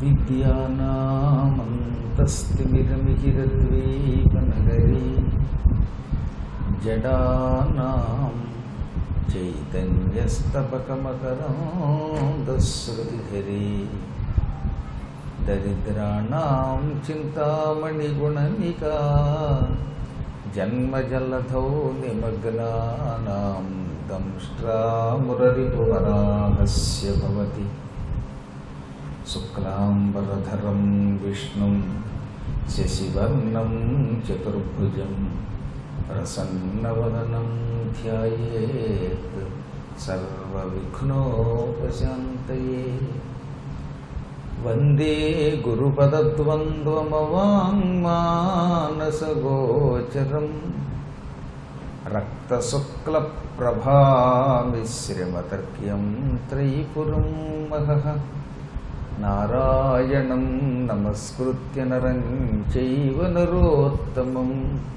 విద్యానామంతస్తిమిరమిహిరద్వీపనగరీ జడానాం చైతన్యస్తపకమకరాంధశ్రుతిహరీ దరిద్రాణాం చింతామణిగుణనికా జన్మజలధౌ నిమగ్నానాం దంష్ట్రామురరిపువరాహస్య భవతి శుక్లాంబరధరం విష్ణుం శశివర్ణం చతుర్భుజం ప్రసన్నవదనం ధ్యాయేత్ సర్వవిఘ్నోపశాంతయే వందే గురుపదద్వంద్వమవాङ्మానసగోచరం రక్తశుక్లప్రభామిశ్రమతర్క్యం త్రైపురం మహః నారాయణం నమస్కృత్య నరం చైవ నరోత్తమం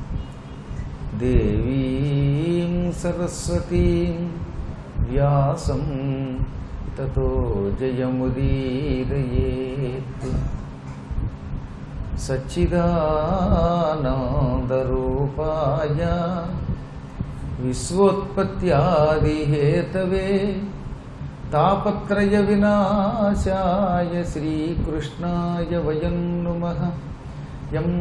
దేవీం సరస్వతీం వ్యాసం తతో జయముదీరయేత్ సచ్చిదానందరూపాయ విశ్వోత్పత్యాదిహేతవే తాపత్రయ వినాశాయ శ్రీకృష్ణాయ వయం నుమః యం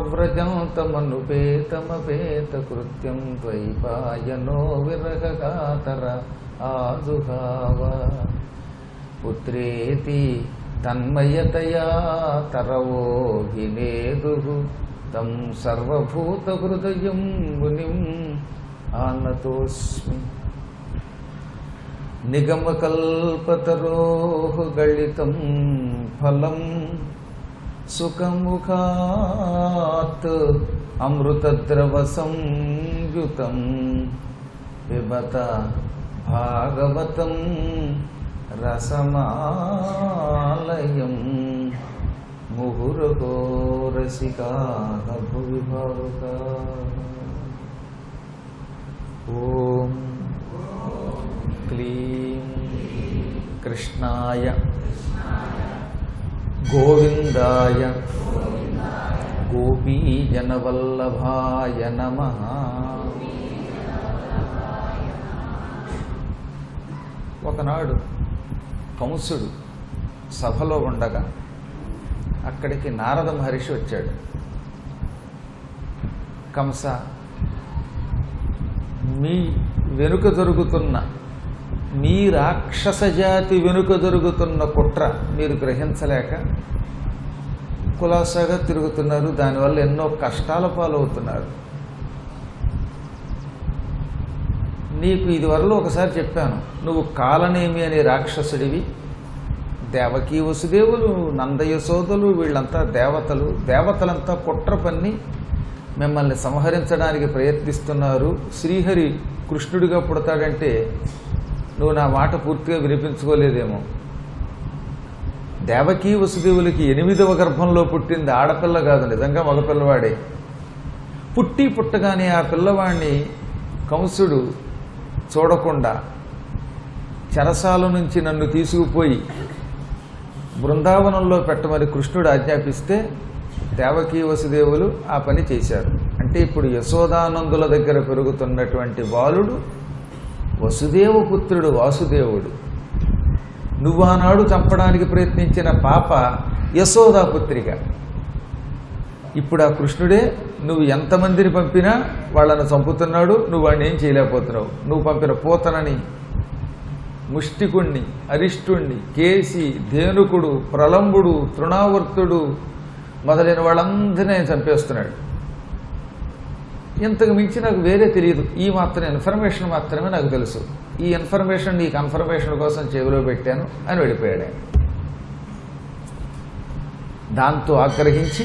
ప్రవ్రజంతమనుపేతమపేతకృత్యం ద్వైపాయనో విరహకాతర ఆజుహావ పుత్రేతి తన్మయతయా తరవోభినేదు తం సర్వభూతహృదయం మునిం ఆనతోస్మి నిగమకల్పతరోః గళితం ఫలం సుఖముఖాత్ అమృతద్రవసంయుతం పిబత భాగవతం రసమాలయం ముహురగో రసికా భువి భావుకా ఓం క్లీం కృష్ణాయ గోవిందాయ గోపీజనవల్లభాయ నమ ఒకనాడు కంసుడు సభలో ఉండగా అక్కడికి నారద మహర్షి వచ్చాడు కంస మీ వెనుక జరుగుతున్న మీ రాక్షస జాతి వెనుక జరుగుతున్న కుట్ర మీరు గ్రహించలేక కులాసాగా తిరుగుతున్నారు దానివల్ల ఎన్నో కష్టాల పాలవుతున్నారు నీకు ఇదివరలో ఒకసారి చెప్పాను నువ్వు కాలనేమి అనే రాక్షసుడివి దేవకీ వసుదేవులు నందయశోదలు వీళ్ళంతా దేవతలు దేవతలంతా కుట్ర పన్ని మిమ్మల్ని సంహరించడానికి ప్రయత్నిస్తున్నారు శ్రీహరి కృష్ణుడిగా పుడతాడంటే నువ్వు నా మాట పూర్తిగా వినిపించుకోలేదేమో దేవకీ వసుదేవులకి ఎనిమిదవ గర్భంలో పుట్టింది ఆడపిల్ల కాదు నిజంగా మగపిల్లవాడే పుట్టి పుట్టగానే ఆ పిల్లవాడిని కంసుడు చూడకుండా చెరసాల నుంచి నన్ను తీసుకుపోయి బృందావనంలో పెట్టమని కృష్ణుడు ఆజ్ఞాపిస్తే దేవకీ వసుదేవులు ఆ పని చేశారు అంటే ఇప్పుడు యశోదానందుల దగ్గర పెరుగుతున్నటువంటి బాలుడు వసుదేవపుత్రుడు వాసుదేవుడు నువ్వు ఆనాడు చంపడానికి ప్రయత్నించిన పాప యశోదాపుత్రిక ఇప్పుడు ఆ కృష్ణుడే నువ్వు ఎంతమందిని పంపినా వాళ్ళని చంపుతున్నాడు నువ్వు వాడిని ఏం చేయలేకపోతున్నావు నువ్వు పంపిన పోతనని ముష్టికుణ్ణి అరిష్టుణ్ణి కేసి ధేనుకుడు ప్రలంబుడు తృణావర్తుడు మొదలైన వాళ్ళందరినీ ఆయన చంపేస్తున్నాడు ఇంతకు మించి నాకు వేరే తెలియదు ఈ మాత్రం ఇన్ఫర్మేషన్ మాత్రమే నాకు తెలుసు ఈ ఇన్ఫర్మేషన్ నీ కన్ఫర్మేషన్ కోసం చెవిలో పెట్టాను అని వెళ్ళిపోయాడు ఆయన దాంతో ఆగ్రహించి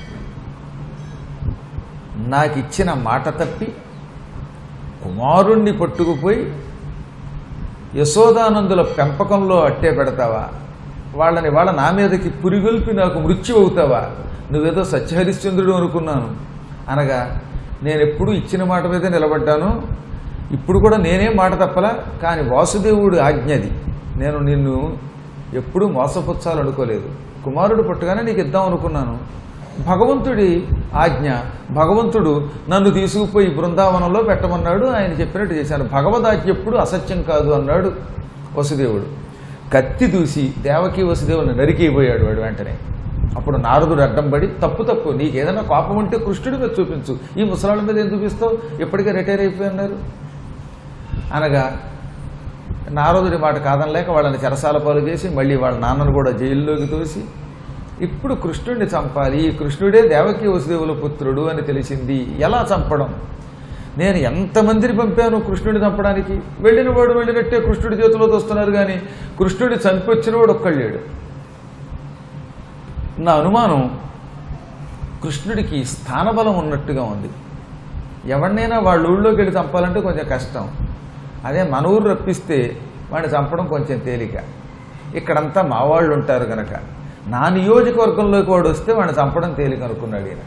నాకు ఇచ్చిన మాట తప్పి కుమారుణ్ణి పట్టుకుపోయి యశోదానందుల పెంపకంలో అట్టే పెడతావా వాళ్ళని వాళ్ళ నా మీదకి పురిగొల్పి నాకు మృత్యు అవుతావా నువ్వేదో సత్యహరిశ్చంద్రుడు అనుకున్నాను అనగా నేను ఎప్పుడు ఇచ్చిన మాట మీదే నిలబడ్డాను ఇప్పుడు కూడా నేనే మాట తప్పలా కానీ వాసుదేవుడు ఆజ్ఞది నేను నిన్ను ఎప్పుడూ మోసపుచ్చాలనుకోలేదు కుమారుడు పుట్టగానే నీకు ఇద్దాం అనుకున్నాను భగవంతుడి ఆజ్ఞ భగవంతుడు నన్ను తీసుకుపోయి బృందావనంలో పెట్టమన్నాడు ఆయన చెప్పినట్టు చేశాను భగవదాజ్ఞ ఎప్పుడు అసత్యం కాదు అన్నాడు వసుదేవుడు కత్తి దూసి దేవకి వసుదేవుని నరికిపోయాడు వాడు వెంటనే అప్పుడు నారదుడు అడ్డం పడి తప్పు తప్పు నీకు ఏదైనా కోపం ఉంటే కృష్ణుడి మీద చూపించు ఈ ముసలాళ్ళ మీద ఏం చూపిస్తావు ఇప్పటికే రిటైర్ అయిపోయినారు అనగా నారదుడి మాట కాదనలేక వాళ్ళని చెరసాల పాలు చేసి మళ్ళీ వాళ్ళ నాన్నను కూడా జైల్లోకి తోసి ఇప్పుడు కృష్ణుడిని చంపాలి ఈ కృష్ణుడే దేవకి వసుదేవుల పుత్రుడు అని తెలిసింది ఎలా చంపడం నేను ఎంతమందిని పంపాను కృష్ణుడిని చంపడానికి వెళ్ళిన వాడు వెళ్ళినట్టే కృష్ణుడి చేతిలో తోస్తున్నారు కానీ కృష్ణుడి చంపొచ్చిన వాడు ఒక్కళ్ళేడు నా అనుమానం కృష్ణుడికి స్థానబలం ఉన్నట్టుగా ఉంది ఎవరినైనా వాళ్ళ ఊళ్ళోకి వెళ్ళి చంపాలంటే కొంచెం కష్టం అదే మన ఊరు రప్పిస్తే వాడిని చంపడం కొంచెం తేలిక ఇక్కడంతా మా వాళ్ళు ఉంటారు గనక నా నియోజకవర్గంలోకి వాడు వస్తే వాడిని చంపడం తేలిక అనుకున్నాడు ఈయన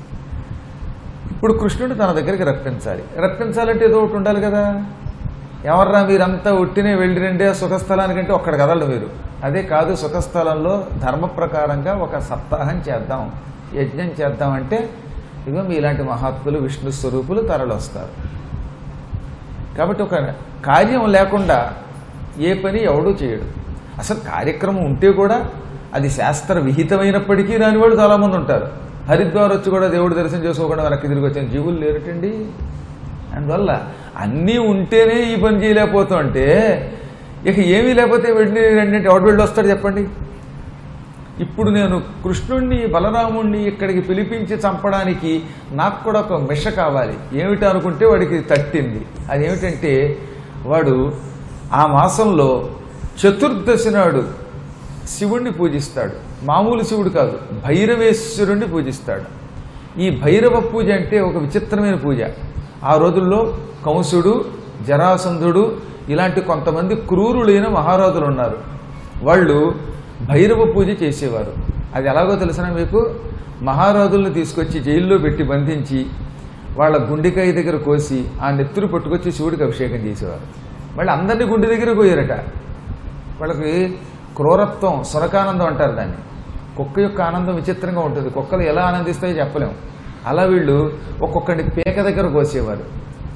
ఇప్పుడు కృష్ణుడు తన దగ్గరికి రప్పించాలి రప్పించాలంటే ఏదో ఒకటి ఉండాలి కదా ఎవర్రా మీరంతా ఉట్టినే వెళ్ళి రెండే సుఖస్థలానికంటే ఒక్కడ కదలడు మీరు అదే కాదు సుఖస్థలంలో ధర్మ ప్రకారంగా ఒక సప్తాహం చేద్దాం యజ్ఞం చేద్దామంటే ఇగో మీలాంటి మహాత్ములు విష్ణు స్వరూపులు తరలొస్తారు కాబట్టి ఒక కార్యం లేకుండా ఏ పని ఎవడూ చేయడు అసలు కార్యక్రమం ఉంటే కూడా అది శాస్త్ర విహితమైనప్పటికీ దానివాడు చాలామంది ఉంటారు హరిద్వార్ వచ్చి కూడా దేవుడు దర్శనం చేసుకోకుండా వెనక్కి తిరిగి వచ్చిన జీవులు లేరటండి అందువల్ల అన్నీ ఉంటేనే ఈ పని చేయలేకపోతాం అంటే ఇక ఏమీ లేకపోతే వెళ్ళి రెండింటి ఎవడు వెళ్ళి వస్తాడు చెప్పండి ఇప్పుడు నేను కృష్ణుణ్ణి బలరాముణ్ణి ఇక్కడికి పిలిపించి చంపడానికి నాకు కూడా ఒక మిష కావాలి ఏమిటి అనుకుంటే వాడికి తట్టింది అదేమిటంటే వాడు ఆ మాసంలో చతుర్దశి నాడు శివుణ్ణి పూజిస్తాడు మామూలు శివుడు కాదు భైరవేశ్వరుణ్ణి పూజిస్తాడు ఈ భైరవ పూజ అంటే ఒక విచిత్రమైన పూజ ఆ రోజుల్లో కంసుడు జరాసంధుడు ఇలాంటి కొంతమంది క్రూరులైన మహారాజులు ఉన్నారు వాళ్ళు భైరవ పూజ చేసేవారు అది ఎలాగో తెలిసిన మీకు మహారాజుల్ని తీసుకొచ్చి జైల్లో పెట్టి బంధించి వాళ్ళ గుండెకాయ దగ్గర కోసి ఆ నెత్తురు పట్టుకొచ్చి శివుడికి అభిషేకం చేసేవారు మళ్ళీ అందరినీ గుండె దగ్గర కోయారట వాళ్ళకి క్రూరత్వం సురకానందం అంటారు దాన్ని కుక్క యొక్క ఆనందం విచిత్రంగా ఉంటుంది కుక్కలు ఎలా ఆనందిస్తాయో చెప్పలేము అలా వీళ్ళు ఒక్కొక్కడిని పేక దగ్గర కోసేవారు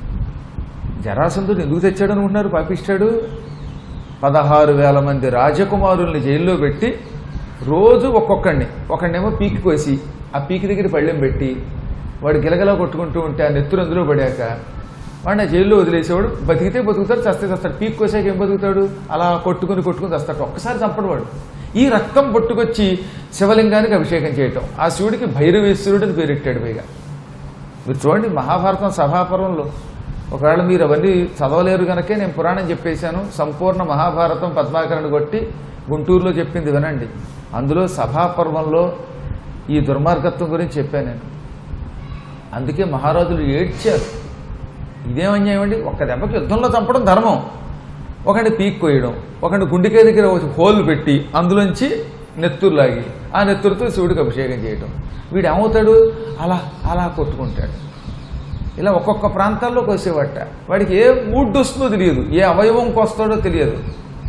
జరాసంధుడు ఎందుకు తెచ్చాడు అనుకుంటున్నారు పాపిస్తాడు పదహారు వేల మంది రాజకుమారుల్ని జైల్లో పెట్టి రోజు ఒక్కొక్కడిని ఒకడినేమో పీకి కోసి ఆ పీకి దగ్గర పళ్ళెం పెట్టి వాడు గిలగలా కొట్టుకుంటూ ఉంటే ఆ నెత్తురు అందులో పడాక వాడిని ఆ జైల్లో వదిలేసేవాడు బతికితే బతుకుతాడు చస్తే చస్తాడు పీక్ కోసాక ఏం బతుకుతాడు అలా కొట్టుకుని కొట్టుకుని చస్తాడు ఒక్కసారి చంపడు వాడు ఈ రక్తం పట్టుకొచ్చి శివలింగానికి అభిషేకం చేయటం ఆ శివుడికి భైరవేశ్వరుడు అని పేరెట్టాడు పైగా మీరు చూడండి మహాభారతం సభాపర్వంలో ఒకవేళ మీరు అవన్నీ చదవలేరు కనుకే నేను పురాణం చెప్పేశాను సంపూర్ణ మహాభారతం పద్మాకరణ కొట్టి గుంటూరులో చెప్పింది వినండి అందులో సభాపర్వంలో ఈ దుర్మార్గత్వం గురించి చెప్పాను నేను అందుకే మహారాజులు ఏడ్చారు ఇదేం అన్యాయం అండి ఒక్క దెబ్బకి యుద్ధంలో చంపడం ధర్మం ఒకటి పీక్ కోయడం ఒకటి గుండెకాయ దగ్గర ఒక హోల్ పెట్టి అందులోంచి నెత్తురు లాగి ఆ నెత్తురుతో శివుడికి అభిషేకం చేయటం వీడు ఏమవుతాడు అలా అలా కొట్టుకుంటాడు ఇలా ఒక్కొక్క ప్రాంతాల్లో కోసేవట వాడికి ఏ మూడ్ వస్తుందో తెలియదు ఏ అవయవం కోస్తాడో తెలియదు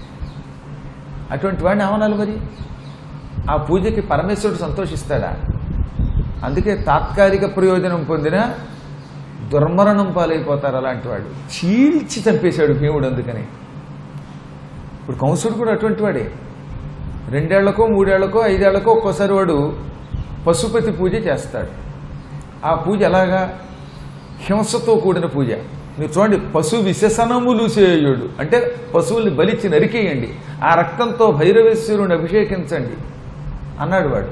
అటువంటి వాడిని ఏమనాలి మరి ఆ పూజకి పరమేశ్వరుడు సంతోషిస్తాడా అందుకే తాత్కాలిక ప్రయోజనం పొందిన దుర్మరణం పాలైపోతారు అలాంటి వాడు చీల్చి చంపేశాడు భీముడు అందుకని ఇప్పుడు కంసుడు కూడా అటువంటి వాడే రెండేళ్లకో మూడేళ్లకో ఐదేళ్లకో ఒక్కోసారి వాడు పశుపతి పూజ చేస్తాడు ఆ పూజ ఎలాగా హింసతో కూడిన పూజ మీరు చూడండి పశు విశేషణములు చేయుడు అంటే పశువుల్ని బలిచ్చి నరికేయండి ఆ రక్తంతో భైరవేశ్వరుని అభిషేకించండి అన్నాడు వాడు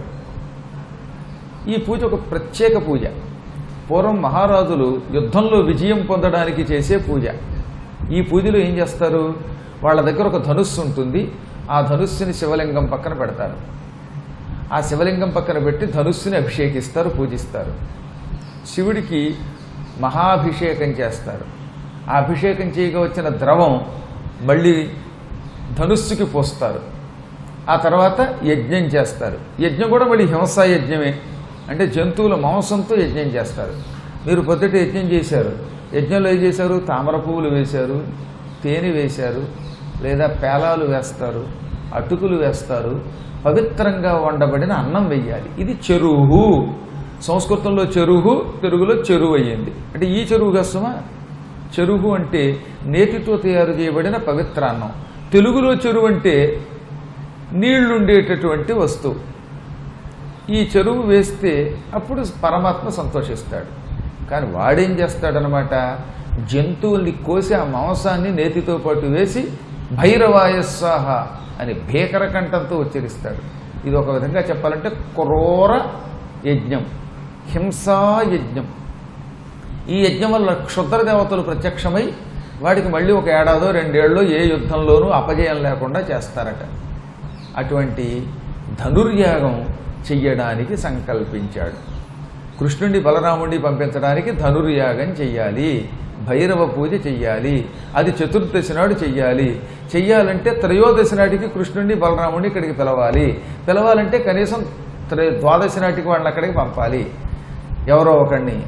ఈ పూజ ఒక ప్రత్యేక పూజ పూర్వం మహారాజులు యుద్ధంలో విజయం పొందడానికి చేసే పూజ ఈ పూజలో ఏం చేస్తారు వాళ్ళ దగ్గర ఒక ధనుస్సు ఉంటుంది ఆ ధనుస్సుని శివలింగం పక్కన పెడతారు ఆ శివలింగం పక్కన పెట్టి ధనుస్సుని అభిషేకిస్తారు పూజిస్తారు శివుడికి మహాభిషేకం చేస్తారు ఆ అభిషేకం చేయగా వచ్చిన ద్రవం మళ్ళీ ధనుస్సుకి పోస్తారు ఆ తర్వాత యజ్ఞం చేస్తారు యజ్ఞం కూడా మళ్ళీ హింసా యజ్ఞమే అంటే జంతువుల మాంసంతో యజ్ఞం చేస్తారు మీరు పొద్దుట యజ్ఞం చేశారు యజ్ఞంలో ఏం చేశారు తామర పువ్వులు వేశారు తేనె వేశారు లేదా పేలాలు వేస్తారు అటుకులు వేస్తారు పవిత్రంగా వండబడిన అన్నం వెయ్యాలి ఇది చెరువు సంస్కృతంలో చెరువు తెలుగులో చెరువు అయ్యింది అంటే ఈ చెరువు కష్టమా చెరువు అంటే నేతితో తయారు చేయబడిన పవిత్ర అన్నం తెలుగులో చెరువు అంటే నీళ్లుండేటటువంటి వస్తువు ఈ చెరువు వేస్తే అప్పుడు పరమాత్మ సంతోషిస్తాడు కానీ వాడేం చేస్తాడనమాట జంతువుల్ని కోసి ఆ మాంసాన్ని నేతితో పాటు వేసి భైరవాయస్వాహ అని భీకర కంఠంతో ఉచ్చరిస్తాడు ఇది ఒక విధంగా చెప్పాలంటే క్రూర యజ్ఞం హింసా యజ్ఞం ఈ యజ్ఞం వల్ల క్షుద్ర దేవతలు ప్రత్యక్షమై వాడికి మళ్ళీ ఒక ఏడాదో రెండేళ్ళలో ఏ యుద్ధంలోనూ అపజయం లేకుండా చేస్తారట అటువంటి ధనుర్యాగం చెయ్యడానికి సంకల్పించాడు కృష్ణుడిని బలరాముడిని పంపించడానికి ధనుర్యాగం చెయ్యాలి భైరవ పూజ చెయ్యాలి అది చతుర్దశి నాడు చెయ్యాలి చెయ్యాలంటే త్రయోదశి నాటికి కృష్ణుడిని బలరాముడిని ఇక్కడికి పిలవాలి పిలవాలంటే కనీసం త్రయ ద్వాదశి నాటికి వాళ్ళని అక్కడికి పంపాలి ఎవరో ఒకడిని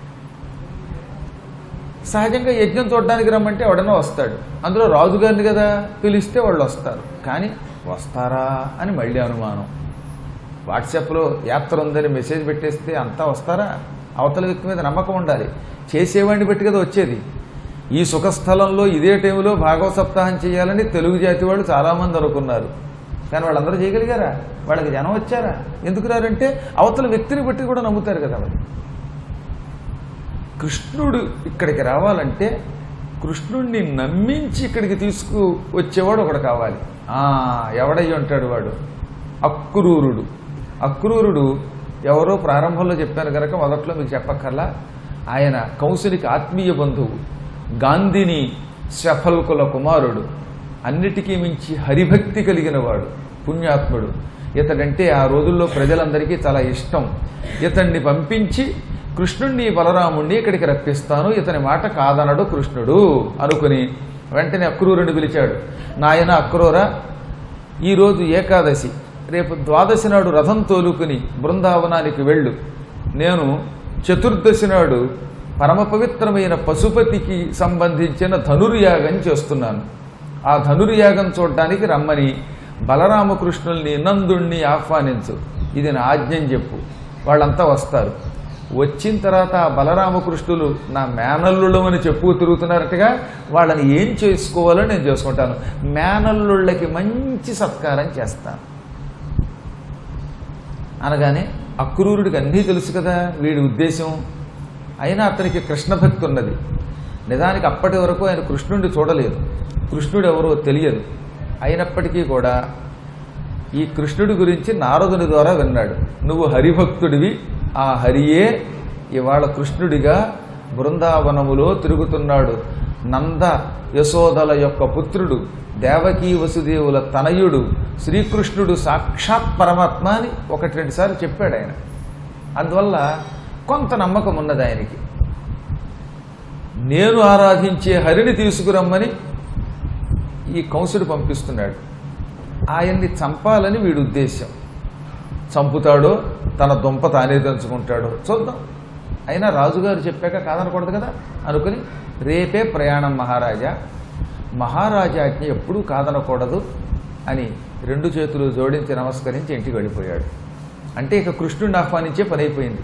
సహజంగా యజ్ఞం చూడడానికి రమ్మంటే ఎవడన్నా వస్తాడు అందులో రాజుగారిని కదా పిలిస్తే వాళ్ళు వస్తారు కానీ వస్తారా అని మళ్ళీ అనుమానం వాట్సాప్లో యాత్ర ఉందని మెసేజ్ పెట్టేస్తే అంతా వస్తారా అవతల వ్యక్తి మీద నమ్మకం ఉండాలి చేసేవాడిని బట్టి కదా వచ్చేది ఈ సుఖస్థలంలో ఇదే టైంలో భాగవత సప్తాహం చేయాలని తెలుగు జాతి వాళ్ళు చాలామంది అనుకున్నారు కానీ వాళ్ళందరూ చేయగలిగారా వాళ్ళకి జనం వచ్చారా ఎందుకు రారంటే అవతల వ్యక్తిని బట్టి కూడా నమ్ముతారు కదా వాళ్ళు కృష్ణుడు ఇక్కడికి రావాలంటే కృష్ణుడిని నమ్మించి ఇక్కడికి తీసుకు వచ్చేవాడు ఒకడు కావాలి ఆ, ఎవడై ఉంటాడు వాడు అక్రూరుడు అక్రూరుడు ఎవరో ప్రారంభంలో చెప్పాను కనుక మొదట్లో మీకు చెప్పక్కర్లా ఆయన కంసునికి ఆత్మీయ బంధువు గాంధిని శఫల్కుల కుమారుడు అన్నిటికీ మించి హరిభక్తి కలిగిన వాడు పుణ్యాత్ముడు ఇతడంటే ఆ రోజుల్లో ప్రజలందరికీ చాలా ఇష్టం ఇతన్ని పంపించి కృష్ణుణ్ణి బలరాముణ్ణి ఇక్కడికి రప్పిస్తాను ఇతని మాట కాదనడు కృష్ణుడు అనుకుని వెంటనే అక్రూరుని పిలిచాడు నాయన అక్రూరా ఈరోజు ఏకాదశి రేపు ద్వాదశి నాడు రథం తోలుకుని బృందావనానికి వెళ్ళు నేను చతుర్దశి నాడు పరమ పవిత్రమైన పశుపతికి సంబంధించిన ధనుర్యాగం చేస్తున్నాను ఆ ధనుర్యాగం చూడడానికి రమ్మని బలరామకృష్ణుల్ని నందుణ్ణి ఆహ్వానించు ఇది నా ఆజ్ఞని చెప్పు వాళ్ళంతా వస్తారు వచ్చిన తర్వాత ఆ బలరామకృష్ణులు నా మేనల్లుళ్ళమని చెప్పు తిరుగుతున్నారటగా వాళ్ళని ఏం చేసుకోవాలో నేను చేసుకుంటాను మేనల్లుళ్ళకి మంచి సత్కారం చేస్తాను అనగానే అక్రూరుడికి అన్నీ తెలుసు కదా వీడి ఉద్దేశం అయినా అతనికి కృష్ణ భక్తి ఉన్నది నిజానికి అప్పటి వరకు ఆయన కృష్ణుడిని చూడలేదు కృష్ణుడు ఎవరో తెలియదు అయినప్పటికీ కూడా ఈ కృష్ణుడి గురించి నారదుని ద్వారా విన్నాడు నువ్వు హరిభక్తుడివి ఆ హరియే ఇవాళ కృష్ణుడిగా బృందావనములో తిరుగుతున్నాడు నంద యశోదల యొక్క పుత్రుడు దేవకీ వసుదేవుల తనయుడు శ్రీకృష్ణుడు సాక్షాత్ పరమాత్మ అని ఒకటి రెండు సార్లు చెప్పాడు ఆయన అందువల్ల కొంత నమ్మకం ఉన్నది ఆయనకి నేను ఆరాధించే హరిని తీసుకురమ్మని ఈ కంసుడు పంపిస్తున్నాడు ఆయన్ని చంపాలని వీడి ఉద్దేశం చంపుతాడో తన దుంప తానే దంచుకుంటాడో చూద్దాం అయినా రాజుగారు చెప్పాక కాదనకూడదు కదా అనుకుని రేపే ప్రయాణం మహారాజా మహారాజాజ్ఞ ఎప్పుడూ కాదనకూడదు అని రెండు చేతులు జోడించి నమస్కరించి ఇంటికి వెళ్ళిపోయాడు అంటే ఇక కృష్ణుడిని ఆహ్వానించే పని అయిపోయింది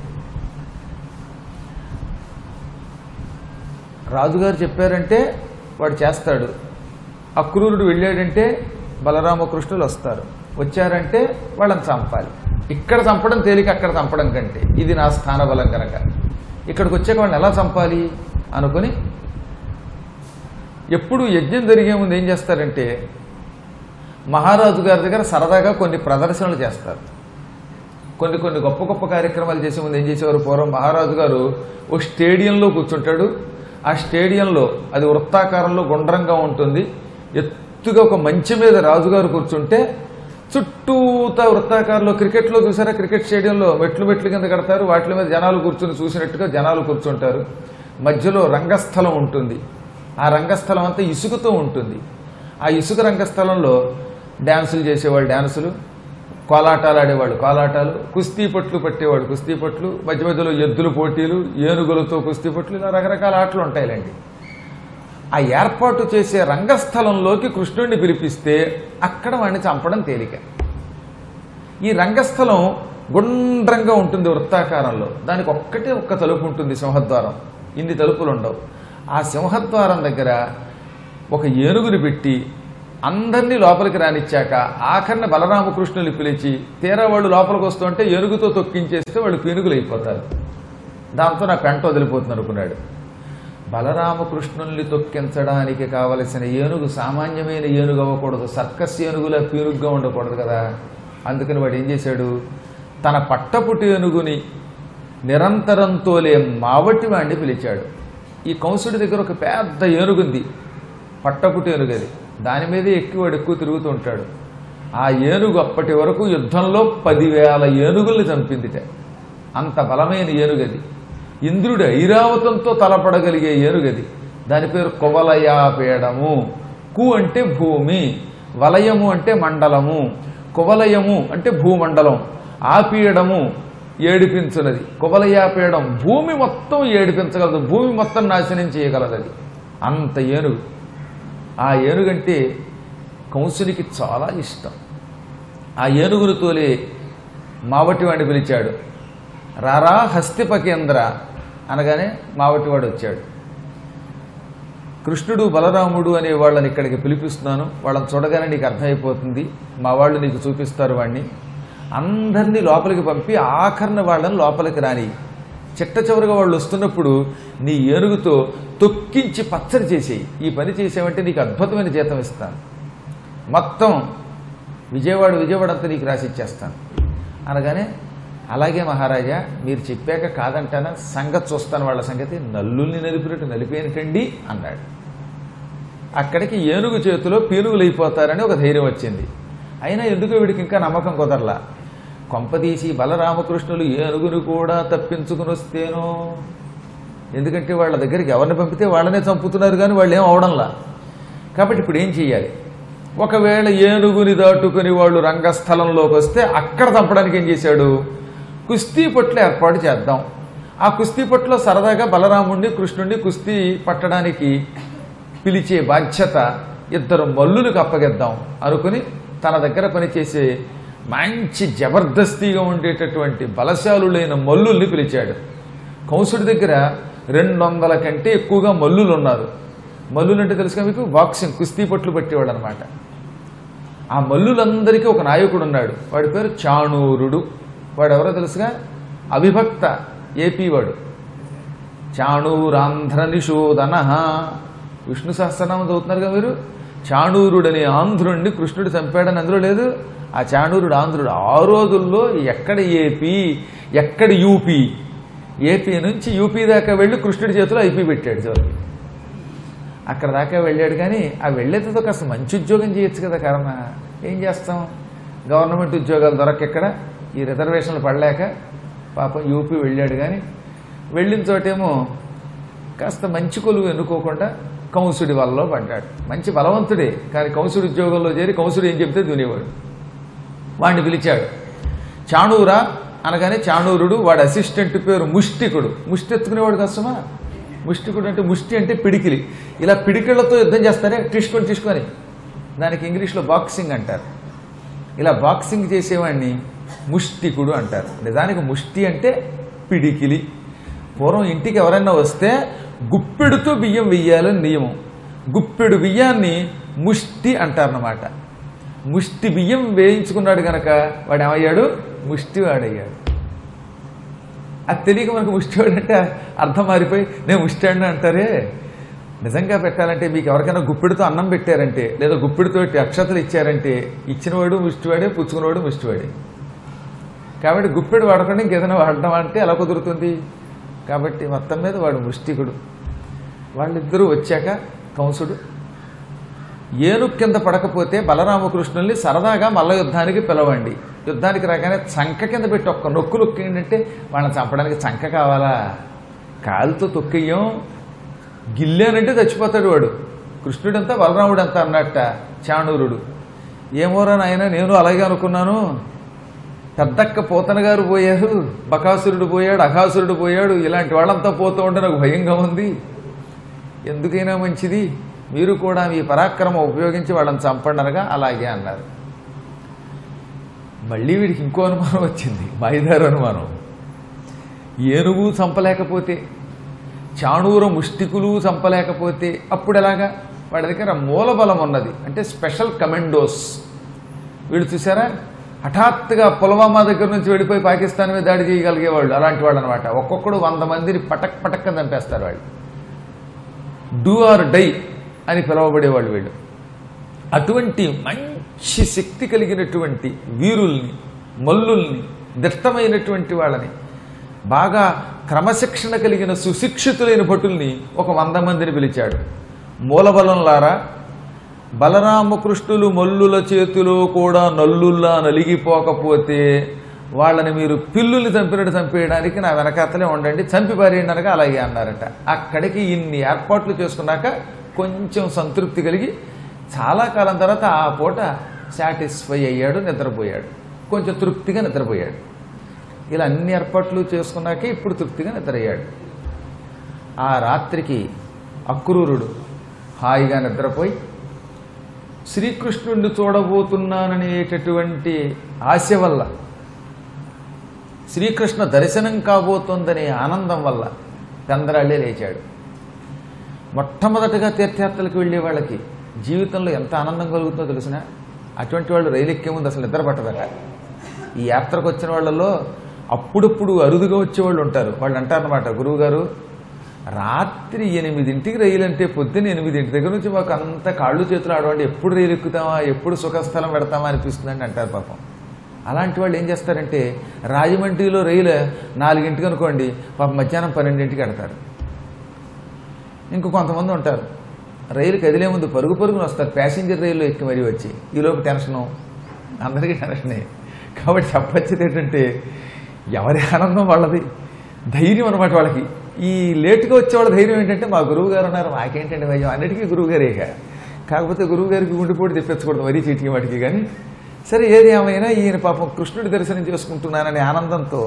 రాజుగారు చెప్పారంటే వాడు చేస్తాడు అక్రూరుడు వెళ్ళాడంటే బలరామకృష్ణులు వస్తారు వచ్చారంటే వాళ్ళని చంపాలి ఇక్కడ చంపడం తేలిక అక్కడ చంపడం కంటే ఇది నా స్థానబలం కనుక ఇక్కడికి వచ్చాక వాళ్ళని ఎలా చంపాలి అనుకుని ఎప్పుడు యజ్ఞం జరిగే ముందు ఏం చేస్తారంటే మహారాజు గారి దగ్గర సరదాగా కొన్ని ప్రదర్శనలు చేస్తారు కొన్ని కొన్ని గొప్ప గొప్ప కార్యక్రమాలు చేసే ముందు ఏం చేసేవారు పూర్వం మహారాజు గారు ఓ స్టేడియంలో కూర్చుంటాడు ఆ స్టేడియంలో అది వృత్తాకారంలో గుండ్రంగా ఉంటుంది ఎత్తుగా ఒక మంచి మీద రాజుగారు కూర్చుంటే చుట్టూతా వృత్తాకారంలో క్రికెట్లో చూసారా క్రికెట్ స్టేడియంలో మెట్లు మెట్లు కింద కడతారు వాటి మీద జనాలు కూర్చుని చూసినట్టుగా జనాలు కూర్చుంటారు మధ్యలో రంగస్థలం ఉంటుంది ఆ రంగస్థలం అంతా ఇసుకతో ఉంటుంది ఆ ఇసుక రంగస్థలంలో డ్యాన్సులు చేసేవాళ్ళు డ్యాన్సులు కోలాటాలు ఆడేవాళ్ళు కోలాటాలు కుస్తీ పట్లు పట్టేవాళ్ళు కుస్తీ పట్లు మధ్య మధ్యలో ఎద్దుల పోటీలు ఏనుగులతో కుస్తీ పట్లు ఇలా రకరకాల ఆటలు ఉంటాయిలేండి ఆ ఏర్పాటు చేసే రంగస్థలంలోకి కృష్ణుడిని పిలిపిస్తే అక్కడ వాడిని చంపడం తేలిక ఈ రంగస్థలం గుండ్రంగా ఉంటుంది వృత్తాకారంలో దానికి ఒక్కటే ఒక్క తలుపు ఉంటుంది సింహద్వారం ఇన్ని తలుపులు ఉండవు ఆ సింహద్వారం దగ్గర ఒక ఏనుగుని పెట్టి అందరినీ లోపలికి రానిచ్చాక ఆఖరిని బలరామకృష్ణుని పిలిచి తీరా వాళ్ళు లోపలికి వస్తుంటే ఏనుగుతో తొక్కించేస్తే వాళ్ళు పీనుగులు అయిపోతారు దాంతో నా పెంట వదిలిపోతుంది అనుకున్నాడు బలరామకృష్ణుల్ని తొక్కించడానికి కావలసిన ఏనుగు సామాన్యమైన ఏనుగు అవ్వకూడదు సర్కస్ ఏనుగులా పీనుగ్గా ఉండకూడదు కదా అందుకని వాడు ఏం చేశాడు తన పట్టపుటి ఏనుగుని నిరంతరం తోలే మావటి వాడిని పిలిచాడు ఈ కంసుడి దగ్గర ఒక పెద్ద ఏనుగుంది పట్టపుటి ఏనుగు అది దాని మీదే ఎక్కి వాడు ఎక్కువ తిరుగుతూ ఉంటాడు ఆ ఏనుగు అప్పటి వరకు యుద్ధంలో పదివేల ఏనుగుల్ని చంపిందిట అంత బలమైన ఏనుగది ఇంద్రుడి ఐరావతంతో తలపడగలిగే ఏనుగది దాని పేరు కువలయాపేడము కు అంటే భూమి వలయము అంటే మండలము కువలయము అంటే భూమండలం ఆపీయడము ఏడిపించున్నది కువలయాపేయడం భూమి మొత్తం ఏడిపించగలదు భూమి మొత్తం నాశనం చేయగలదు అది అంత ఏనుగు ఆ ఏనుగంటే కంసునికి చాలా ఇష్టం ఆ ఏనుగును తోలే మావటివాడిని పిలిచాడు రారా హస్తిపకేంద్ర అనగానే మావటివాడు వచ్చాడు కృష్ణుడు బలరాముడు అనే వాళ్ళని ఇక్కడికి పిలిపిస్తున్నాను వాళ్ళని చూడగానే నీకు అర్థమైపోతుంది మా వాళ్ళు నీకు చూపిస్తారు వాడిని అందరినీ లోపలికి పంపి ఆఖరణ వాళ్ళని లోపలికి రాని చిట్ట చివరిగా వాళ్ళు వస్తున్నప్పుడు నీ ఏనుగుతో తొక్కించి పచ్చడి చేసేయి ఈ పని చేసావంటే నీకు అద్భుతమైన జీతం ఇస్తాను మొత్తం విజయవాడ విజయవాడ అంతా నీకు రాసి ఇచ్చేస్తాను అనగానే అలాగే మహారాజా మీరు చెప్పాక కాదంటానా సంగతి చూస్తాను వాళ్ళ సంగతి నల్లుల్ని నలిపినట్టు నలిపేనటండి అన్నాడు అక్కడికి ఏనుగు చేతిలో పీనుగులు అయిపోతారని ఒక ధైర్యం వచ్చింది అయినా ఎందుకో వీడికి ఇంకా నమ్మకం కుదరలా కొంపదీసి బలరామకృష్ణులు ఏనుగును కూడా తప్పించుకుని వస్తేనో ఎందుకంటే వాళ్ళ దగ్గరికి ఎవరిని పంపితే వాళ్ళనే చంపుతున్నారు కానీ వాళ్ళు ఏం అవడంలా కాబట్టి ఇప్పుడు ఏం చేయాలి ఒకవేళ ఏనుగుని దాటుకుని వాళ్ళు రంగస్థలంలోకి వస్తే అక్కడ చంపడానికి ఏం చేశాడు కుస్తీ పట్లు ఏర్పాటు చేద్దాం ఆ కుస్తీ పట్టులో సరదాగా బలరాముడిని కృష్ణుడిని కుస్తీ పట్టడానికి పిలిచే బాధ్యత ఇద్దరు మల్లులకు అప్పగిద్దాం అనుకుని తన దగ్గర పనిచేసే మంచి జబర్దస్తిగా ఉండేటటువంటి బలశాలులైన మల్లుల్ని పిలిచాడు కంసుడి దగ్గర రెండు వందల కంటే ఎక్కువగా మల్లులు ఉన్నారు మల్లులు అంటే తెలుసుగా మీకు బాక్సింగ్ కుస్తీ పట్లు పట్టేవాడు అనమాట ఆ మల్లులందరికీ ఒక నాయకుడు ఉన్నాడు వాడి పేరు చాణూరుడు వాడు ఎవరో తెలుసుగా అవిభక్త ఏపీ వాడు చాణూరాంధ్ర నిషోదన విష్ణు సహస్రనామం చదువుతున్నారుగా మీరు చాణూరుడని ఆంధ్రుడిని కృష్ణుడు చంపాడని అందులో లేదు ఆ చాణూరుడు ఆంధ్రుడు ఆ రోజుల్లో ఎక్కడ ఏపీ ఎక్కడ యూపీ ఏపీ నుంచి యూపీ దాకా వెళ్ళి కృష్ణుడి చేతిలో ఐపీ పెట్టాడు చివరికి అక్కడ దాకా వెళ్ళాడు కానీ ఆ వెళ్ళేతో కాస్త మంచి ఉద్యోగం చేయొచ్చు కదా కర్మ ఏం చేస్తాం గవర్నమెంట్ ఉద్యోగాలు దొరకెక్కడ ఈ రిజర్వేషన్లు పడలేక పాపం యూపీ వెళ్ళాడు కానీ వెళ్ళిన చోటేమో కాస్త మంచి కొలువు ఎన్నుకోకుండా కంసుడి వలలో పడ్డాడు మంచి బలవంతుడే కానీ కంసుడి ఉద్యోగంలో చేరి కంసుడు ఏం చెప్తే దునేవాడు వాడిని పిలిచాడు చాణూరా అనగానే చాణూరుడు వాడి అసిస్టెంట్ పేరు ముష్టికుడు ముష్టి ఎత్తుకునేవాడు కష్టమా ముష్టికుడు అంటే ముష్టి అంటే పిడికిలి ఇలా పిడికిళ్లతో యుద్ధం చేస్తారే తీసుకొని తీసుకొని దానికి ఇంగ్లీష్లో బాక్సింగ్ అంటారు ఇలా బాక్సింగ్ చేసేవాడిని ముష్టికుడు అంటారు నిజానికి ముష్టి అంటే పిడికిలి పూర్వం ఇంటికి ఎవరైనా వస్తే గుప్పెడుతో బియ్యం వెయ్యాలని నియమం గుప్పెడు బియ్యాన్ని ముష్టి అంటారన్నమాట ముష్టి బియ్యం వేయించుకున్నాడు గనక వాడు ఏమయ్యాడు ముష్టివాడయ్యాడు అది తెలియక మనకు ముష్టివాడు అంటే అర్థం మారిపోయి నేను ముష్టాడిని అంటారే నిజంగా పెట్టాలంటే మీకు ఎవరికైనా గుప్పిడితో అన్నం పెట్టారంటే లేదా గుప్పిడితో అక్షతలు ఇచ్చారంటే ఇచ్చినవాడు ముష్టివాడే పుచ్చుకున్నవాడు ముష్టివాడే కాబట్టి గుప్పెడు వాడకుండా ఇంకేదైనా వాడడం అంటే ఎలా కుదురుతుంది కాబట్టి మొత్తం మీద వాడు ముష్టికుడు వాళ్ళిద్దరూ వచ్చాక కంసుడు ఏనుగు కింద పడకపోతే బలరామకృష్ణుల్ని సరదాగా మల్ల యుద్ధానికి పిలవండి యుద్ధానికి రాగానే చంక కింద పెట్టి ఒక్క నొక్కు నొక్కిందంటే వాళ్ళని చంపడానికి చంక కావాలా కాలుతో తొక్కియ్యం గిల్లేనంటే చచ్చిపోతాడు వాడు కృష్ణుడంతా బలరాముడంతా అన్నట్ట చాణూరుడు ఏమోరా నాయన నేను అలాగే అనుకున్నాను పెద్దక్క పోతన గారు పోయారు బకాసురుడు పోయాడు అఘాసురుడు పోయాడు ఇలాంటి వాళ్ళంతా పోతూ ఉంటే నాకు భయంగా ఉంది ఎందుకైనా మంచిది మీరు కూడా మీ పరాక్రమం ఉపయోగించి వాళ్ళని చంపండి అనగా అలాగే అన్నారు మళ్ళీ వీడికి ఇంకో అనుమానం వచ్చింది మైదారు అనుమానం ఏనుగు చంపలేకపోతే చాణూర ముష్టికులు చంపలేకపోతే అప్పుడు ఎలాగా వాడి దగ్గర మూలబలం ఉన్నది అంటే స్పెషల్ కమెండోస్ వీళ్ళు చూసారా హఠాత్తుగా పుల్వామా దగ్గర నుంచి వెళ్ళిపోయి పాకిస్తాన్ మీద దాడి చేయగలిగేవాళ్ళు అలాంటి వాళ్ళు అనమాట ఒక్కొక్కడు వంద మందిని పటక్ పటక్కని చంపేస్తారు వాళ్ళు డూ ఆర్ డై అని పిలువబడేవాళ్ళు వీళ్ళు అటువంటి మంచి శక్తి కలిగినటువంటి వీరుల్ని మల్లుల్ని దిట్టమైనటువంటి వాళ్ళని బాగా క్రమశిక్షణ కలిగిన సుశిక్షితులైన భటుల్ని ఒక వంద మందిని పిలిచాడు మూలబలంలారా బలరామకృష్ణులు మల్లుల చేతిలో కూడా నల్లుల్లా నలిగిపోకపోతే వాళ్ళని మీరు పిల్లుల్ని చంపినట్టు చంపేయడానికి నా వెనకాతలే ఉండండి చంపి పారేయండి అనగా అలాగే అన్నారట అక్కడికి ఇన్ని ఏర్పాట్లు చేసుకున్నాక కొంచెం సంతృప్తి కలిగి చాలా కాలం తర్వాత ఆ పూట సాటిస్ఫై అయ్యాడు నిద్రపోయాడు కొంచెం తృప్తిగా నిద్రపోయాడు ఇలా అన్ని ఏర్పాట్లు చేసుకున్నాకే ఇప్పుడు తృప్తిగా నిద్రయ్యాడు ఆ రాత్రికి అక్రూరుడు హాయిగా నిద్రపోయి శ్రీకృష్ణుడిని చూడబోతున్నాననేటటువంటి ఆశ వల్ల శ్రీకృష్ణ దర్శనం కాబోతోందనే ఆనందం వల్ల చంద్రాళ్ళే లేచాడు మొట్టమొదటగా తీర్థయాత్రలకు వెళ్ళే వాళ్ళకి జీవితంలో ఎంత ఆనందం కలుగుతుందో తెలిసిన అటువంటి వాళ్ళు రైలు ఎక్కే ముందు అసలు నిద్ర పట్టదట ఈ యాత్రకు వచ్చిన వాళ్ళలో అప్పుడప్పుడు అరుదుగా వచ్చేవాళ్ళు ఉంటారు వాళ్ళు అంటారనమాట గురువుగారు రాత్రి ఎనిమిదింటికి రైలు అంటే పొద్దున్న ఎనిమిదింటి దగ్గర నుంచి మాకు అంత కాళ్ళు చేతులు ఆడవండి ఎప్పుడు రైలు ఎక్కుతామా ఎప్పుడు సుఖస్థలం పెడతామా అనిపిస్తుందని అంటారు పాపం అలాంటి వాళ్ళు ఏం చేస్తారంటే రాజమండ్రిలో రైలు నాలుగింటికి అనుకోండి పాపం మధ్యాహ్నం పన్నెండింటికి ఎడతారు ఇంకో కొంతమంది ఉంటారు రైలు కదిలే ముందు పరుగు పరుగున వస్తారు ప్యాసింజర్ రైల్లో ఎక్కి మరీ వచ్చి ఈలోపు టెన్షను అందరికీ టెన్షనే కాబట్టి చెప్పొచ్చేది ఏంటంటే ఎవరి ఆనందం వాళ్ళది ధైర్యం అనమాట వాళ్ళకి ఈ లేటుగా వచ్చేవాళ్ళ ధైర్యం ఏంటంటే మా గురువు గారు ఉన్నారు మాకేంటండి భయం అన్నిటికీ గురువు గారేగా కాకపోతే గురువు గారికి గుండెపోటు తెప్పించకూడదు మరీ చీటికి వాటికి కానీ సరే ఏది ఏమైనా ఈయన పాపం కృష్ణుడి దర్శనం చేసుకుంటున్నాననే ఆనందంతో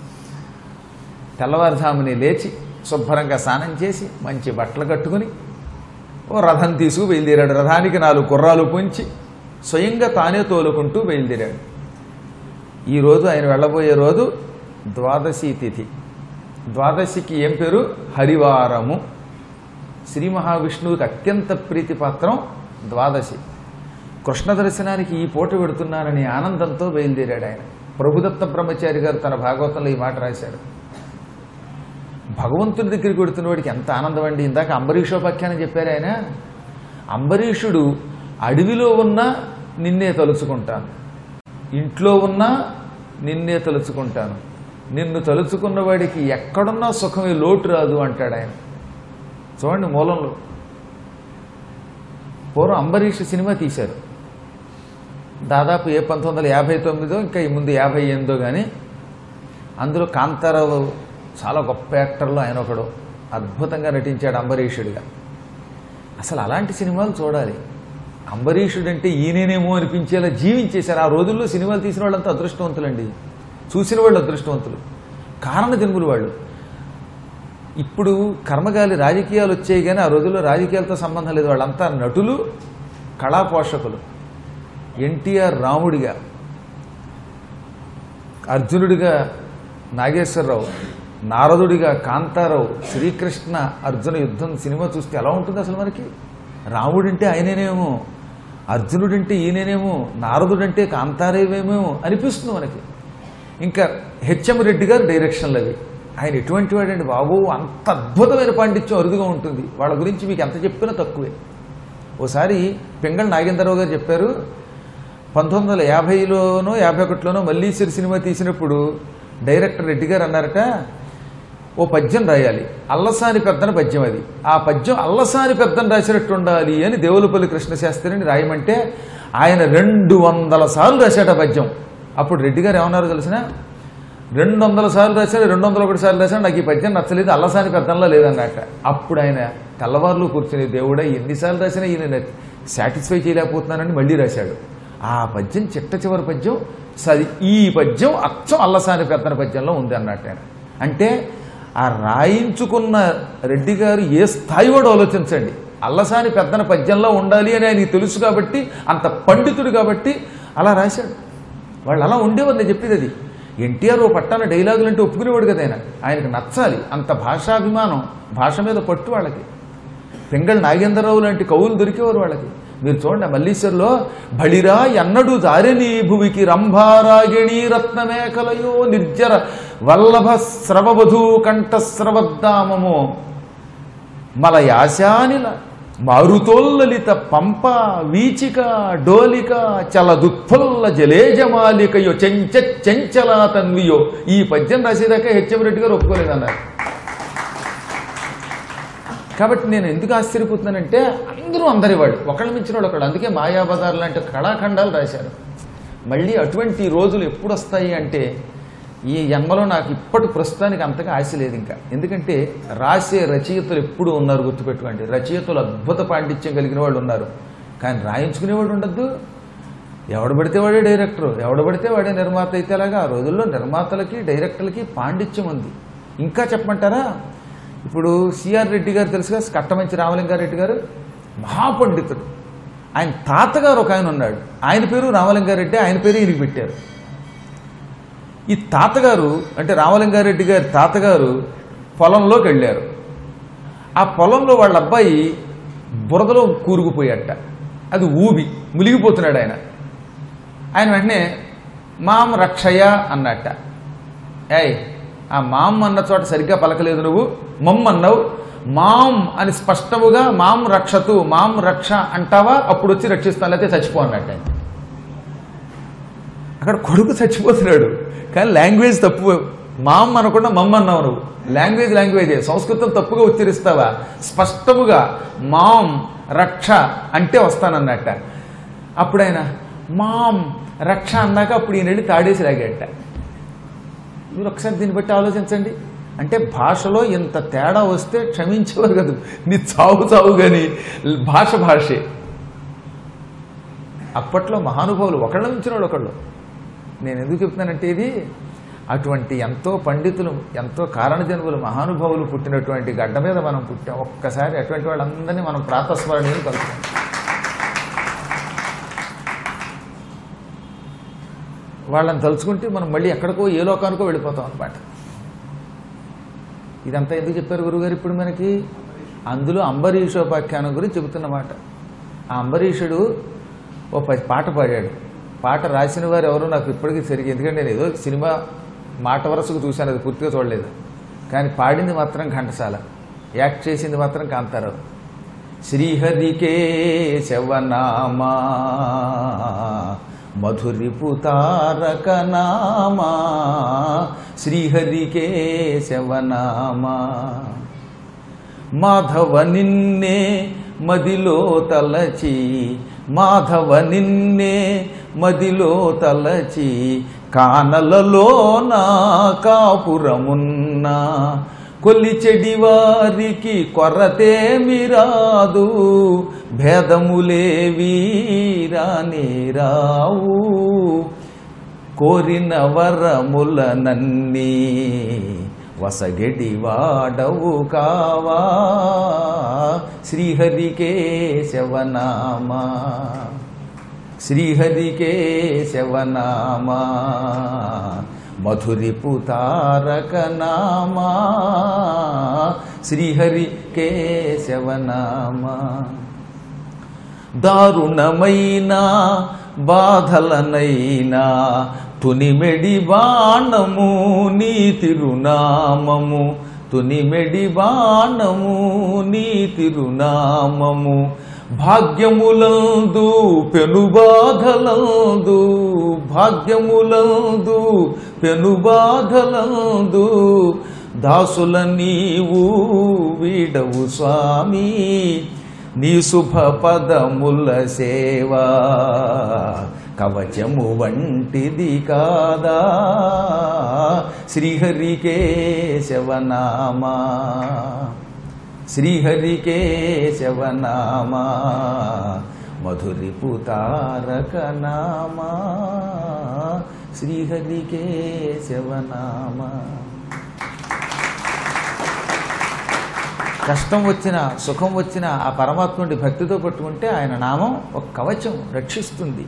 తెల్లవారుజాముని లేచి శుభ్రంగా స్నానం చేసి మంచి బట్టలు కట్టుకుని ఓ రథం తీసుకు బయలుదేరాడు రథానికి నాలుగు కుర్రాలు పొంచి స్వయంగా తానే తోలుకుంటూ బయలుదేరాడు ఈరోజు ఆయన వెళ్ళబోయే రోజు ద్వాదశి తిథి ద్వాదశికి ఏం పేరు హరివారము శ్రీ మహావిష్ణువుకి అత్యంత ప్రీతిపాత్రం ద్వాదశి కృష్ణ దర్శనానికి ఈ పూట పెడుతున్నానని ఆనందంతో బయలుదేరాడు ఆయన ప్రభుదత్త బ్రహ్మచారి గారు తన భాగవతంలో ఈ మాట రాశాడు భగవంతుడి దగ్గరికి వెడుతున్న వాడికి ఎంత ఆనందం అండి ఇందాక అంబరీషోపాఖ్యానం చెప్పారు ఆయన అంబరీషుడు అడవిలో ఉన్నా నిన్నే తలుచుకుంటాను ఇంట్లో ఉన్నా నిన్నే తలుచుకుంటాను నిన్ను తలుచుకున్న వాడికి ఎక్కడున్నా సుఖమే లోటు రాదు అంటాడు ఆయన చూడండి మూలంలో పూర్వం అంబరీష్ సినిమా తీశారు దాదాపు ఏ పంతొమ్మిది వందల యాభై తొమ్మిదో ఇంకా ఈ ముందు యాభై ఎనిమిదో కానీ అందులో కాంతారావు చాలా గొప్ప యాక్టర్లో ఆయన ఒకడు అద్భుతంగా నటించాడు అంబరీషుడిగా అసలు అలాంటి సినిమాలు చూడాలి అంబరీషుడు అంటే ఈయనేనేమో అనిపించేలా జీవించేశారు ఆ రోజుల్లో సినిమాలు తీసిన వాళ్ళంతా అదృష్టవంతులండి చూసిన వాళ్ళు అదృష్టవంతులు కారణ జన్ములు వాళ్ళు ఇప్పుడు కర్మగాలి రాజకీయాలు వచ్చాయి కానీ ఆ రోజుల్లో రాజకీయాలతో సంబంధం లేదు వాళ్ళంతా నటులు కళా పోషకులు ఎన్టీఆర్ రాముడిగా అర్జునుడిగా నాగేశ్వరరావు నారదుడిగా కాంతారావు శ్రీకృష్ణ అర్జున యుద్ధం సినిమా చూస్తే ఎలా ఉంటుంది అసలు మనకి రాముడంటే ఆయనేనేమో అర్జునుడంటే ఈయనేనేమో నారదుడంటే కాంతారేవేమో అనిపిస్తుంది మనకి ఇంకా హెచ్ఎం రెడ్డి గారు డైరెక్షన్లు అవి ఆయన ఎటువంటి వాడండి బాబు అంత అద్భుతమైన పాండిత్యం అరుదుగా ఉంటుంది వాళ్ళ గురించి మీకు ఎంత చెప్పినా తక్కువే ఓసారి పింగళ నాగేంద్రరావు గారు చెప్పారు పంతొమ్మిది వందల యాభైలోనో యాభై ఒకటిలోనో మల్లీశ్వరి సినిమా తీసినప్పుడు డైరెక్టర్ రెడ్డి గారు అన్నారట ఓ పద్యం రాయాలి అల్లసాని పెద్దన పద్యం అది ఆ పద్యం అల్లసాని పెద్దన రాసినట్టు ఉండాలి అని దేవులపల్లి కృష్ణశాస్త్రిని రాయమంటే ఆయన రెండు వందల సార్లు రాశాడు ఆ పద్యం అప్పుడు రెడ్డి గారు ఏమన్నారో తెలిసిన రెండు వందల సార్లు రాశాడు రెండు వందల ఒకటి సార్లు రాశాడు నాకు ఈ పద్యం నచ్చలేదు అల్లసాని పెద్దంలో లేదన్నట్ట అప్పుడు ఆయన తెల్లవారులు కూర్చుని దేవుడా ఎన్నిసార్లు రాసినా ఈయన సాటిస్ఫై చేయలేకపోతున్నానని మళ్ళీ రాశాడు ఆ పద్యం చిట్ట చివరి పద్యం సది ఈ పద్యం అచ్చం అల్లసాని పెద్దన పద్యంలో ఉంది అన్నట్టు ఆయన అంటే ఆ రాయించుకున్న రెడ్డి గారు ఏ స్థాయి వాడు ఆలోచించండి అల్లసాని పెద్దన పద్యంలో ఉండాలి అని ఆయనకి తెలుసు కాబట్టి అంత పండితుడు కాబట్టి అలా రాశాడు వాళ్ళు అలా ఉండేవారు నేను చెప్పేది అది ఎన్టీఆర్ ఓ పట్టాన డైలాగులు అంటే ఒప్పుకునేవాడు కదా ఆయన ఆయనకు నచ్చాలి అంత భాషాభిమానం భాష మీద పట్టు వాళ్ళకి పింగళ నాగేంద్రరావు లాంటి కవులు దొరికేవారు వాళ్ళకి మీరు చూడండి ఆ మల్లీశ్వర్లో బళిరా ఎన్నడు దారిని భువికి రంభారాగిణి రత్నమేఖలయో నిర్జర వల్లభ స్రవవధూ కంఠస్రవద్దామము మలయాశానిల మారుతోల్లలిత పంప వీచిక డోలిక చలదుత్ఫుల్ల జలేజమాలికయో చెంచ చెంచలా తన్వియో ఈ పద్యం రాసేదాకా హెచ్ఎం రెడ్డి గారు ఒప్పుకోలేదన్నారు కాబట్టి నేను ఎందుకు ఆశ్చర్యపోతున్నానంటే అందరూ అందరివాడు ఒకళ్ళ మించిన వాడు ఒకడు అందుకే మాయాబజార్ లాంటి కళాఖండాలు రాశారు మళ్ళీ అటువంటి రోజులు ఎప్పుడు వస్తాయి అంటే ఈ జన్మలో నాకు ఇప్పటి ప్రస్తుతానికి అంతగా ఆశ లేదు ఇంకా ఎందుకంటే రాసే రచయితలు ఎప్పుడు ఉన్నారు గుర్తుపెట్టుకోండి రచయితలు అద్భుత పాండిత్యం కలిగిన వాళ్ళు ఉన్నారు కానీ రాయించుకునేవాడు ఉండద్దు ఎవడు పడితే వాడే డైరెక్టర్ ఎవడు పడితే వాడే నిర్మాత అయితే అలాగా ఆ రోజుల్లో నిర్మాతలకి డైరెక్టర్లకి పాండిత్యం ఉంది ఇంకా చెప్పమంటారా ఇప్పుడు సిఆర్ రెడ్డి గారు తెలుసుగా కట్టమంచి రామలింగారెడ్డి గారు మహాపండితుడు ఆయన తాతగారు ఒక ఆయన ఉన్నాడు ఆయన పేరు రామలింగారెడ్డి ఆయన పేరు ఈయనకి పెట్టారు ఈ తాతగారు అంటే రామలింగారెడ్డి గారి తాతగారు పొలంలోకి వెళ్ళారు ఆ పొలంలో వాళ్ళ అబ్బాయి బురదలో కూరుకుపోయాట అది ఊబి మునిగిపోతున్నాడు ఆయన ఆయన వెంటనే మాం రక్షయ అన్నట్ట ఏయ్ ఆ మాం అన్న చోట సరిగ్గా పలకలేదు నువ్వు మమ్ అన్నావు మాం అని స్పష్టముగా మాం రక్షతు మాం రక్ష అంటావా అప్పుడు వచ్చి రక్షిస్తాను లేకపోతే చచ్చిపో అన్నట్టు ఆయన అక్కడ కొడుకు చచ్చిపోతున్నాడు కానీ లాంగ్వేజ్ తప్పు మామ్ అనకుండా మమ్మ అన్నావు నువ్వు లాంగ్వేజ్ లాంగ్వేజే సంస్కృతం తప్పుగా ఉచ్చరిస్తావా స్పష్టముగా మాం రక్ష అంటే వస్తానన్నట్ట అప్పుడు ఆయన మాం రక్ష అన్నాక అప్పుడు ఈయన వెళ్ళి తాడేసి లాగేట మీరు ఒకసారి దీన్ని బట్టి ఆలోచించండి అంటే భాషలో ఇంత తేడా వస్తే క్షమించేవారు కదా నీ చావు చావు కానీ భాష భాషే అప్పట్లో మహానుభావులు ఒకళ్ళ మించిన వాళ్ళు ఒకళ్ళు నేను ఎందుకు చెప్తున్నానంటే ఇది అటువంటి ఎంతో పండితులు ఎంతో కారణజన్ములు మహానుభావులు పుట్టినటువంటి గడ్డ మీద మనం పుట్టాం ఒక్కసారి అటువంటి వాళ్ళందరినీ మనం ప్రాతస్మరణీయులు కలుపుతాం వాళ్ళని తలుచుకుంటే మనం మళ్ళీ ఎక్కడికో ఏ లోకానికో వెళ్ళిపోతాం అనమాట ఇదంతా ఎందుకు చెప్పారు గురుగారు ఇప్పుడు మనకి అందులో అంబరీషోపాఖ్యానం గురించి చెబుతున్నమాట ఆ అంబరీషుడు ఓ ప- పాట పాడాడు పాట రాసిన వారు ఎవరో నాకు ఇప్పటికీ సరిగ్గా ఎందుకంటే నేను ఏదో సినిమా మాట వరుసకు చూశాను అది పూర్తిగా చూడలేదు కానీ పాడింది మాత్రం ఘంటసాల యాక్ట్ చేసింది మాత్రం కాంతారావు శ్రీహరికే శవనామా మధురిపు తారక నామా శ్రీహరికే శవనామా మాధవ నిన్నే మదిలో తలచి మాధవ నిన్నే మదిలో తలచి కానలలో నా కాపురమున్నా కొలిచెడి వారికి కొరతేమి రాదు భేదములేవి రాని రావు కోరిన వరములనన్నీ వసగెడి వాడవు కావా శ్రీహరికే శవనామా శ్రీహరికే శవనామా మధురిపు తారక నామా శ్రీహరి కేశవనామా దారుణమైన బాధలనైనా తునిమెడి బాణము నీ తిరునామము తునిమెడి బాణము నీ తిరునామము భాగ్యములందు పెనుబాధలందు భాగ్యములందు పెనుబాధలందు దాసుల నీవు వీడవు స్వామి నీ శుభ పదముల సేవా కవచము వంటిది కాదా శ్రీహరికే శవనామా శ్రీహరికే శవనామా మధురిపు తారక నామా శ్రీహరికే శవనామా కష్టం వచ్చినా సుఖం వచ్చినా ఆ పరమాత్ముడి భక్తితో పట్టుకుంటే ఆయన నామం ఒక కవచం రక్షిస్తుంది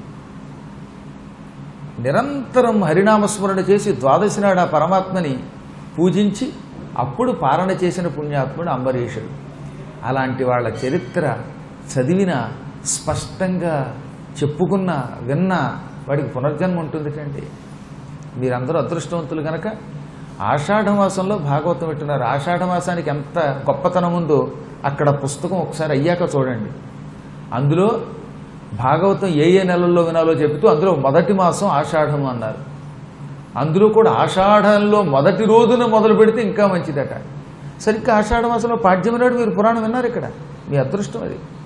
నిరంతరం హరినామస్మరణ చేసి ద్వాదశి నాడు ఆ పరమాత్మని పూజించి అప్పుడు పాలన చేసిన పుణ్యాత్ముడు అంబరీషుడు అలాంటి వాళ్ళ చరిత్ర చదివిన స్పష్టంగా చెప్పుకున్న విన్న వాడికి పునర్జన్మ ఉంటుందిటండి మీరందరూ అదృష్టవంతులు కనుక ఆషాఢమాసంలో భాగవతం పెట్టినారు ఆషాఢమాసానికి ఎంత గొప్పతనం ఉందో అక్కడ పుస్తకం ఒకసారి అయ్యాక చూడండి అందులో భాగవతం ఏ ఏ నెలల్లో వినాలో చెబుతూ అందులో మొదటి మాసం ఆషాఢం అన్నారు అందులో కూడా ఆషాఢంలో మొదటి రోజున మొదలు పెడితే ఇంకా మంచిదట సరిగ్గా ఆషాఢ మాసంలో పాడ్యమి నాడు మీరు పురాణం విన్నారు ఇక్కడ మీ అదృష్టం అది